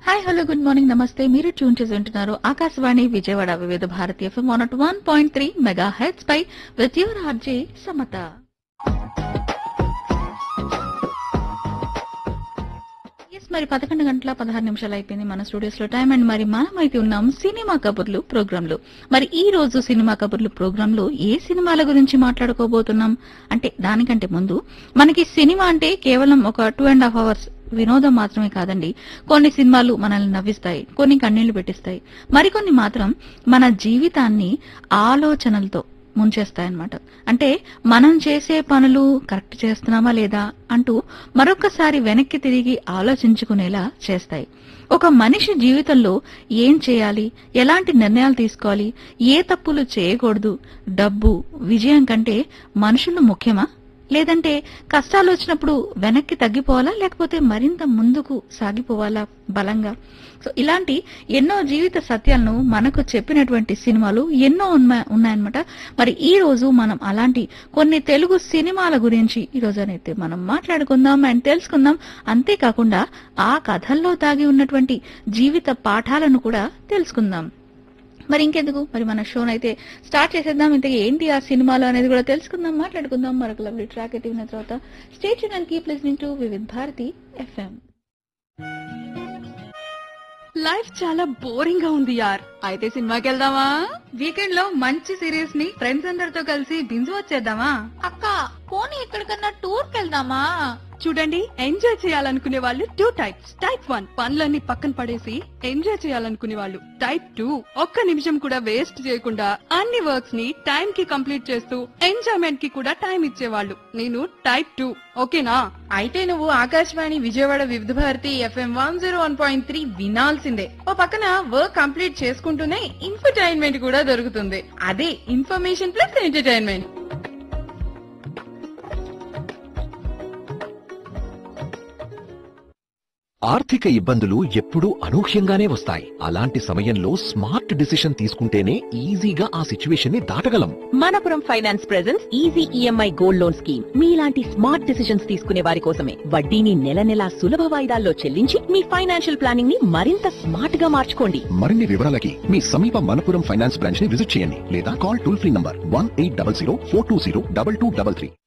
hi hello good morning నమస్తే మీరు tune చేసి ఉంటున్నారు Akashvani Vijayawada Vividh Bharatiya FM one one point three megahertz పై with your RJ Samata Yes, మరి పదకొండు గంటల పదహారు నిమిషాలు అయిపోయింది మన స్టూడియోస్ లో టైం అండ్ మరి మనం అయితే ఉన్నాం సినిమా కబుర్లు ప్రోగ్రామ్ లో మరి ఈ రోజు సినిమా కబుర్లు ప్రోగ్రామ్ లో ఏ సినిమాల గురించి మాట్లాడుకోబోతున్నాం అంటే దానికంటే ముందు మనకి సినిమా అంటే కేవలం ఒక టూ అండ్ హాఫ్ అవర్స్ వినోదం మాత్రమే కాదండి కొన్ని సినిమాలు మనల్ని నవ్విస్తాయి కొన్ని కన్నీళ్లు పెట్టిస్తాయి మరికొన్ని మాత్రం మన జీవితాన్ని ఆలోచనలతో ముంచేస్తాయన్నమాట అంటే మనం చేసే పనులు కరెక్ట్ చేస్తున్నామా లేదా అంటూ మరొకసారి వెనక్కి తిరిగి ఆలోచించుకునేలా చేస్తాయి ఒక మనిషి జీవితంలో ఏం చేయాలి ఎలాంటి నిర్ణయాలు తీసుకోవాలి ఏ తప్పులు చేయకూడదు డబ్బు విజయం కంటే మనుషులు ముఖ్యమా లేదంటే కష్టాలు వచ్చినప్పుడు వెనక్కి తగ్గిపోవాలా లేకపోతే మరింత ముందుకు సాగిపోవాలా బలంగా సో ఇలాంటి ఎన్నో జీవిత సత్యాలను మనకు చెప్పినటువంటి సినిమాలు ఎన్నో ఉన్న- ఉన్నాయన్నమాట మరి ఈ రోజు మనం అలాంటి కొన్ని తెలుగు సినిమాల గురించి ఈ రోజు అయితే మనం మాట్లాడుకుందాం అండ్ తెలుసుకుందాం అంతేకాకుండా ఆ కథల్లో దాగి ఉన్నటువంటి జీవిత పాఠాలను కూడా తెలుసుకుందాం మరి ఇంకెందుకు మరి మన షోన్ అయితే స్టార్ట్ చేసేద్దాం ఇంతకీ ఏంటి ఆ సినిమాలు అనేది కూడా తెలుసుకుందాం మాట్లాడుకుందాం మరొక లవ్లీ ట్రాక్ అయితే విన్న తర్వాత station and keep listening to Vividh Bharati FM life చాలా బోరింగ్ గా ఉంది యార్ అయితే సినిమాకి వెళ్దామా వీకెండ్ లో మంచి సిరీస్ ని ఫ్రెండ్స్ అందరితో కలిసి బింజు వచ్చేద్దామా అక్క పోనీ ఎక్కడికన్నా టూర్ వెళ్దామా చూడండి ఎంజాయ్ చేయాలనుకునే వాళ్ళు టూ టైప్స్ టైప్ వన్ పనులన్నీ పక్కన పడేసి ఎంజాయ్ చేయాలనుకునే వాళ్ళు టైప్ టూ ఒక్క నిమిషం కూడా వేస్ట్ చేయకుండా అన్ని వర్క్స్ ని టైం కి కంప్లీట్ చేస్తూ ఎంజాయ్మెంట్ కి కూడా టైం ఇచ్చేవాళ్ళు నేను టైప్ టూ ఓకేనా అయితే నువ్వు Akashvani Vijayawada Vividh Bharati FM one zero one point three వినాల్సిందే ఓ పక్కన వర్క్ కంప్లీట్ చేసుకుంటూనే ఇన్ఫర్టైన్మెంట్ కూడా దొరుకుతుంది అదే ఇన్ఫర్మేషన్ ప్లస్ ఎంటర్టైన్మెంట్ ఆర్థిక ఇబ్బందులు ఎప్పుడూ అనూహ్యంగానే వస్తాయి అలాంటి సమయంలో స్మార్ట్ డిసిషన్ తీసుకుంటేనే ఈజీగా ఆ సిచ్యువేషన్ ని దాటగలం Manappuram finance presence easy EMI gold loan scheme మీలాంటి స్మార్ట్ డిసిషన్స్ తీసుకునే వారి కోసమే వడ్డీని నెల నెలా సులభ వాయిదాల్లో చెల్లించి మీ ఫైనాన్షియల్ ప్లానింగ్ ని మరింత స్మార్ట్ గా మార్చుకోండి మరిన్ని వివరాలకి మీ సమీప మనపురం ఫైనాన్స్ బ్రాంచ్ ని విజిట్ చేయండి లేదా call toll free number one eight double zero four two zero double two double three